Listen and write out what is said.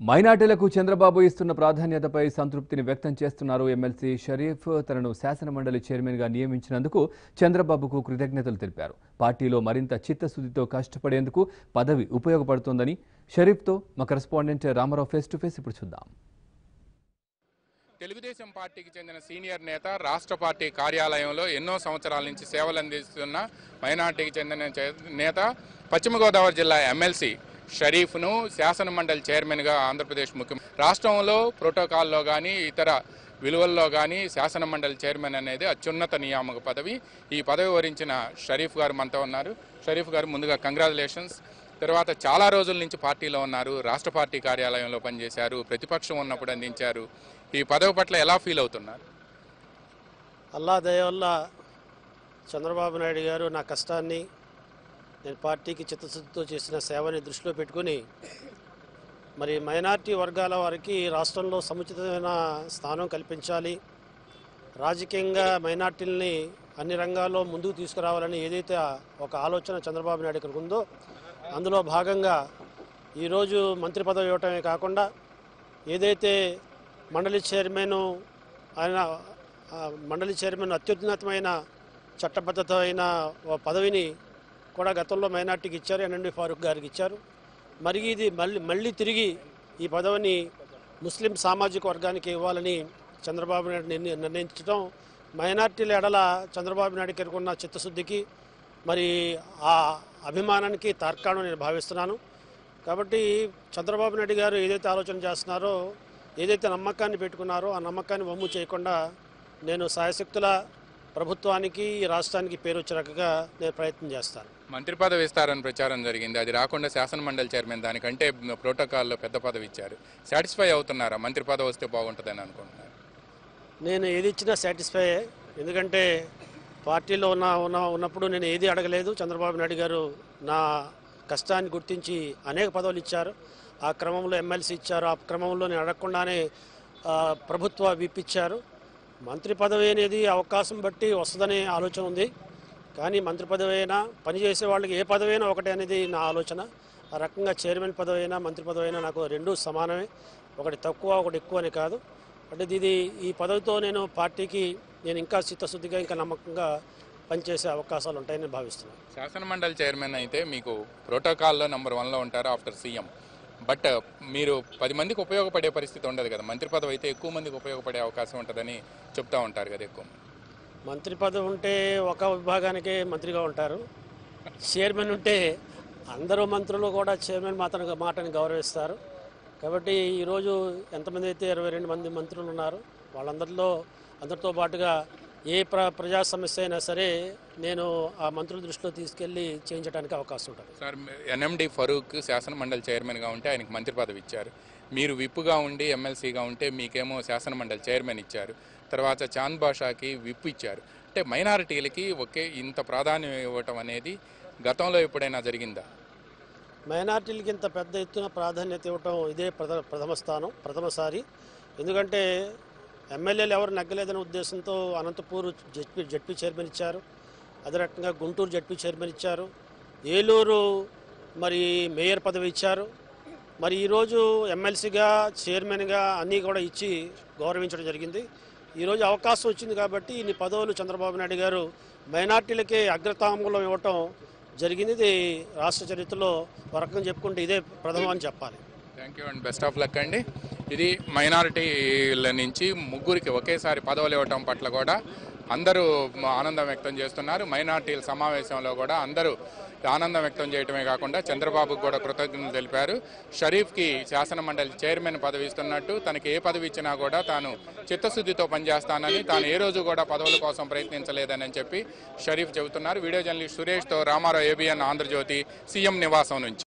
మైనార్టీలకు చంద్రబాబు ఇస్తున్న ప్రాధాన్యతపై సంతృప్తిని వ్యక్తం చేస్తున్నారు ఎమ్మెల్సీ షరీఫ్ తనను శాసనమండలి చైర్మన్గా నియమించినందుకు చంద్రబాబుకు కృతజ్ఞతలు తెలిపారు పార్టీలో మరింత చిత్తశుద్ధితో కష్టపడేందుకు పదవి ఉపయోగపడుతోందని షరీఫ్తో మా correspondent Ramarao face to face ఇప్పుడు చూద్దాం తెలుగుదేశం పార్టీకి చెందిన సీనియర్ నేత రాష్ట్ర పార్టీ కార్యాలయంలో ఎన్నో సంవత్సరాల నుంచి సేవలు అందిస్తున్న మైనార్టీకి చెందిన చే- నేత పశ్చిమ గోదావరి జిల్లా ఎమ్మెల్సీ షరీఫ్ను శాసన మండలి చైర్మన్గా ఆంధ్రప్రదేశ్ ముఖ్యమంత్రి రాష్ట్రంలో ప్రోటోకాల్లో కానీ ఇతర విలువల్లో కానీ శాసన మండలి చైర్మన్ అనేది అత్యున్నత నియామక పదవి ఈ పదవి వరించిన షరీఫ్ గారు మనతో ఉన్నారు షరీఫ్ గారు ముందుగా కంగ్రాచులేషన్స్ తర్వాత చాలా రోజుల నుంచి పార్టీలో ఉన్నారు రాష్ట్ర పార్టీ కార్యాలయంలో పనిచేశారు ప్రతిపక్షం ఉన్నప్పుడు అందించారు ఈ పదవి పట్ల ఎలా ఫీల్ అవుతున్నారు అల్లా దయ వల్ల చంద్రబాబు నాయుడు గారు నా కష్టాన్ని నేను పార్టీకి చిత్తశుద్ధితో చేసిన సేవని దృష్టిలో పెట్టుకుని మరి మైనార్టీ వర్గాల వారికి రాష్ట్రంలో సముచితమైన స్థానం కల్పించాలి రాజకీయంగా మైనార్టీలని అన్ని రంగాల్లో ముందుకు తీసుకురావాలని ఏదైతే ఒక ఆలోచన చంద్రబాబు నాయుడు గారికి ఉందో అందులో భాగంగా ఈరోజు మంత్రి పదవి ఇవ్వటమే కాకుండా ఏదైతే మండలి చైర్మన్ ఆయన ఆ, మండలి చైర్మన్ అత్యున్నతమైన చట్టబద్ధత అయిన ఓ పదవిని కూడా గతంలో మైనార్టీకి ఇచ్చారు ఎన్ఎండి ఫారూక్ గారికి ఇచ్చారు మరి ఇది మళ్ళీ మళ్ళీ తిరిగి ఈ పదవిని ముస్లిం సామాజిక వర్గానికి ఇవ్వాలని చంద్రబాబు నాయుడు నిర్ణ- నిర్ణయించడం మైనార్టీల ఎడల చంద్రబాబు నాయుడు గారికి ఉన్న చిత్తశుద్ధికి మరి ఆ అభిమానానికి తార్కాణం నేను భావిస్తున్నాను కాబట్టి చంద్రబాబు నాయుడు గారు ఏదైతే ఆలోచన చేస్తున్నారో ఏదైతే నమ్మకాన్ని పెట్టుకున్నారో ఆ నమ్మకాన్ని వమ్ము చేయకుండా నేను సాయశక్తుల ప్రభుత్వానికి ఈ రాష్ట్రానికి పేరు వచ్చే రకంగా నేను ప్రయత్నం చేస్తాను మంత్రి పదవి ఇస్తారని ప్రచారం జరిగింది అది రాకుండా శాసన మండలి చైర్మన్ దానికంటే ప్రోటోకాల్లో పెద్ద పదవి ఇచ్చారు సాటిస్ఫై అవుతున్నారా మంత్రి పదవి వస్తే బాగుంటుందని అనుకుంటున్నారు నేను ఏది ఇచ్చినా సాటిస్ఫై ఎందుకంటే పార్టీలో ఉన్న ఉన్న ఉన్నప్పుడు నేను ఏది అడగలేదు చంద్రబాబు నాయుడు గారు నా కష్టాన్ని గుర్తించి అనేక పదవులు ఇచ్చారు ఆ క్రమంలో ఎమ్మెల్సీ ఇచ్చారు ఆ క్రమంలో నేను అడగకుండానే ఆ, ప్రభుత్వ విప్ ఇచ్చారు మంత్రి పదవి అనేది అవకాశం బట్టి వస్తుందనే ఆలోచన ఉంది కానీ మంత్రి పదవి అయినా పనిచేసే వాళ్ళకి ఏ పదవి అయినా ఒకటే అనేది నా ఆలోచన ఆ రకంగా చైర్మన్ పదవి అయినా మంత్రి పదవి అయినా నాకు రెండూ సమానమే ఒకటి తక్కువ ఒకటి ఎక్కువ అని కాదు అంటే ఇది ఈ పదవితో నేను పార్టీకి నేను ఇంకా చిత్తశుద్ధిగా ఇంకా నమ్మకంగా పనిచేసే అవకాశాలు ఉంటాయని భావిస్తున్నాను శాసన మండలి చైర్మన్ అయితే మీకు ప్రోటోకాల్లో నెంబర్ వన్లో ఉంటారు ఆఫ్టర్ సీఎం బట్ మీరు పది మందికి ఉపయోగపడే పరిస్థితి ఉండదు కదా మంత్రి పదవి అయితే ఎక్కువ మందికి ఉపయోగపడే అవకాశం ఉంటుందని చెప్తా ఉంటారు కదా ఎక్కువ మంది. మంత్రి పదవి ఉంటే ఒక విభాగానికే మంత్రిగా ఉంటారు చైర్మన్ ఉంటే అందరూ మంత్రులు కూడా చైర్మన్ మాత్రం మాటని గౌరవిస్తారు కాబట్టి ఈరోజు ఎంతమంది అయితే ఇరవై రెండు మంది మంత్రులు ఉన్నారు వాళ్ళందరిలో అందరితో పాటుగా ఏ ప్ర ప్రజా సమస్య అయినా సరే నేను ఆ మంత్రుల దృష్టిలో తీసుకెళ్ళి చేయించడానికి అవకాశం ఉంటుంది సార్ ఎన్ఎండి ఫరూక్ శాసన మండలి చైర్మన్గా ఉంటే ఆయనకు మంత్రి పదవి ఇచ్చారు మీరు విప్పుగా ఉండి ఎమ్మెల్సీగా ఉంటే మీకేమో శాసన మండలి చైర్మన్ ఇచ్చారు తర్వాత చాంద్ బాషాకి విప్ ఇచ్చారు అంటే మైనారిటీలకి ఒకే ఇంత ప్రాధాన్యం ఇవ్వటం అనేది గతంలో ఎప్పుడైనా జరిగిందా మైనార్టీలకి ఇంత పెద్ద ఎత్తున ప్రాధాన్యత ఇవ్వటం ఇదే ప్రథమ ప్రథమ స్థానం ప్రథమసారి ఎందుకంటే ఎమ్మెల్యేలు ఎవరు నగ్గలేదనే ఉద్దేశంతో అనంతపూర్ జడ్పీ జడ్పీ చైర్మన్ ఇచ్చారు అదే రకంగా గుంటూరు జడ్పీ చైర్మన్ ఇచ్చారు ఏలూరు మరి మేయర్ పదవి ఇచ్చారు మరి ఈరోజు ఎమ్మెల్సీగా చైర్మన్గా అన్నీ కూడా ఇచ్చి గౌరవించడం జరిగింది ఈరోజు అవకాశం వచ్చింది కాబట్టి ఇన్ని పదవులు చంద్రబాబు నాయుడు గారు మైనార్టీలకే అగ్రతాంబూలం ఇవ్వటం జరిగింది ఇది రాష్ట్ర చరిత్రలో ఒక రకంగా చెప్పుకుంటే ఇదే ప్రథమం అని చెప్పాలి thank you and best of luck అండి ఇది మైనారిటీల నుంచి ముగ్గురికి ఒకేసారి పదవులు ఇవ్వటం పట్ల కూడా అందరూ ఆనందం వ్యక్తం చేస్తున్నారు మైనారిటీల సమావేశంలో కూడా అందరూ ఆనందం వ్యక్తం చేయడమే కాకుండా చంద్రబాబుకు కూడా కృతజ్ఞతలు తెలిపారు షరీఫ్కి శాసన మండలి చైర్మన్ పదవి ఇస్తున్నట్టు తనకి ఏ పదవి ఇచ్చినా కూడా తాను చిత్తశుద్ధితో పనిచేస్తానని తాను ఏ రోజు కూడా పదవుల కోసం ప్రయత్నించలేదని చెప్పి షరీఫ్ చెబుతున్నారు వీడియో జర్నలిస్ట్ సురేష్తో రామారావు ఏబిఎన్ ఆంధ్రజ్యోతి సీఎం నివాసం నుంచి